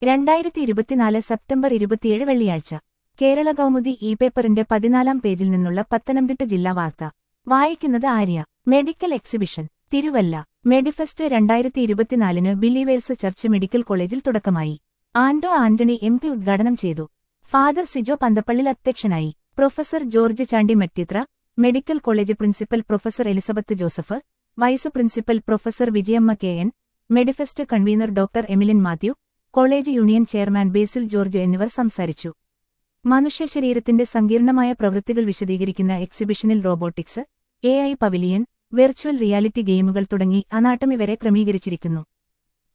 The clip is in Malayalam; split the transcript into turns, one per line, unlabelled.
രണ്ടായിരത്തി ഇരുപത്തിനാല് സെപ്റ്റംബർ ഇരുപത്തിയേഴ് വെള്ളിയാഴ്ച കേരള കൗമുദി ഇ പേപ്പറിന്റെ പതിനാലാം പേജിൽ നിന്നുള്ള പത്തനംതിട്ട ജില്ലാ വാർത്ത വായിക്കുന്നത് Arya medical exhibition Thiruvalla medifest രണ്ടായിരത്തി ഇരുപത്തിനാലിന് ബിലീവേഴ്സ് ചർച്ച് മെഡിക്കൽ കോളേജിൽ തുടക്കമായി ആന്റോ ആന്റണി എം പി ഉദ്ഘാടനം ചെയ്തു ഫാദർ സിജോ പന്തപ്പള്ളിൽ അധ്യക്ഷനായി പ്രൊഫസർ ജോർജ് ചാണ്ടി മറ്റിത്ര medical college principal professor Elizabeth Joseph vice principal professor Vijayamma K N medifest convener doctor Emilin Mathew college union chairman Basil George എന്നിവർ സംസാരിച്ചു മനുഷ്യശരീരത്തിന്റെ സങ്കീർണമായ പ്രവൃത്തികൾ വിശദീകരിക്കുന്ന എക്സിബിഷനിൽ robotics A I pavilion virtual reality ഗെയിമുകൾ തുടങ്ങി അനാട്ടമി വരെ ക്രമീകരിച്ചിരിക്കുന്നു